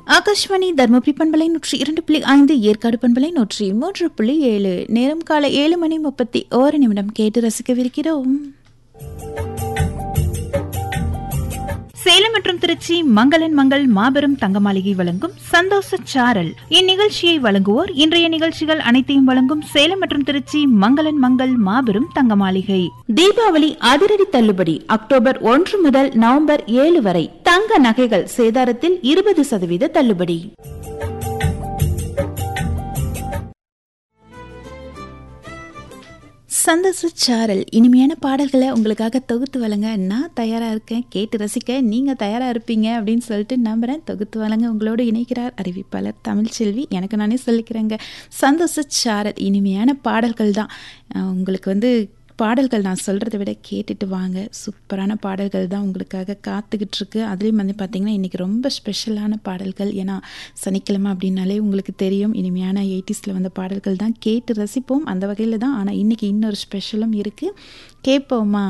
ஆகாஷ்வாணி தர்மபுரி பண்பலை நூற்றி இரண்டு புள்ளி ஐந்து ஏற்காடு பண்பலை நூற்றி மூன்று புள்ளி ஏழு நேரம் காலை ஏழு மணி முப்பத்தி ஓரு நிமிடம் கேட்டு ரசிக்கவிருக்கிறோம் சேலம் மற்றும் திருச்சி மங்களன் மங்கள் மாபெரும் தங்க மாளிகை வழங்கும் சந்தோஷ சாரல் இந்நிகழ்ச்சியை வழங்குவோர் இன்றைய நிகழ்ச்சிகள் அனைத்தையும் வழங்கும் சேலம் மற்றும் திருச்சி மங்களன் மங்கள் மாபெரும் தங்க மாளிகை தீபாவளி அதிரடி தள்ளுபடி அக்டோபர் ஒன்று முதல் நவம்பர் ஏழு வரை தங்க நகைகள் சேதாரத்தில் இருபது சதவீத தள்ளுபடி சந்தோஷ சாரல் இனிமையான பாடல்களை உங்களுக்காக தொகுத்து வழங்க நான் தயாராக இருக்கேன் கேட்டு ரசிக்க நீங்கள் தயாராக இருப்பீங்க அப்படின்னு சொல்லிட்டு நம்புகிறேன் தொகுத்து வழங்க உங்களோடு இணைக்கிறார் அறிவிப்பாளர் தமிழ்ச்செல்வி எனக்கு நானே சொல்லிக்கிறேங்க சந்தோஷ சாரல் இனிமையான பாடல்கள் தான் அஹ் உங்களுக்கு வந்து பாடல்கள் நான் சொல்கிறத விட கேட்டுட்டு வாங்க சூப்பரான பாடல்கள் தான் உங்களுக்காக காத்துக்கிட்டு இருக்கு அதுலேயும் வந்து பார்த்திங்கன்னா இன்றைக்கி ரொம்ப ஸ்பெஷலான பாடல்கள் ஏன்னா சனிக்கிழமை அப்படின்னாலே உங்களுக்கு தெரியும் இனிமையான எயிட்டிஸில் வந்த பாடல்கள் தான் கேட்டு ரசிப்போம் அந்த வகையில் தான் ஆனால் இன்றைக்கி இன்னொரு ஸ்பெஷலும் இருக்குது கேட்போமா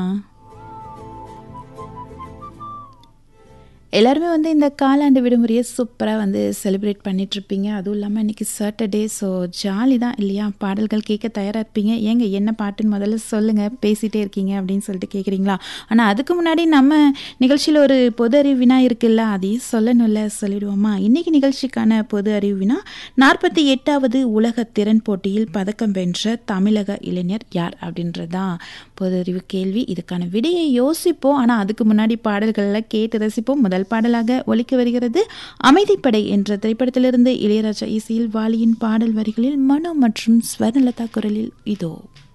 எல்லாருமே வந்து இந்த காலாண்டு விடுமுறையை சூப்பராக வந்து செலிப்ரேட் பண்ணிகிட்ருப்பீங்க அதுவும் இல்லாமல் இன்றைக்கி சாட்டர்டே ஸோ ஜாலி தான் இல்லையா பாடல்கள் கேட்க தயாராக இருப்பீங்க ஏங்க என்ன பாட்டுன்னு முதல்ல சொல்லுங்கள் பேசிகிட்டே இருக்கீங்க அப்படின்னு சொல்லிட்டு கேட்குறீங்களா ஆனால் அதுக்கு முன்னாடி நம்ம நிகழ்ச்சியில் ஒரு பொது அறிவு வினா இருக்குல்ல அதையும் சொல்லணும்ல சொல்லிடுவோமா இன்றைக்கி நிகழ்ச்சிக்கான பொது அறிவு வினா நாற்பத்தி எட்டாவது உலக திறன் போட்டியில் பதக்கம் வென்ற தமிழக இளைஞர் யார் அப்படின்றதான் பொது அறிவு கேள்வி இதுக்கான விடையை யோசிப்போம் ஆனால் அதுக்கு முன்னாடி பாடல்களில் கேட்டு ரசிப்போம் முதல் பாடலாக ஒலிக்க வருகிறது அமைதிப்படை என்ற திரைப்படத்திலிருந்து இளையராஜா இசையில் வாலியின் பாடல் வரிகளில் மனோ மற்றும் ஸ்வர்ணலதா குரலில் இதோ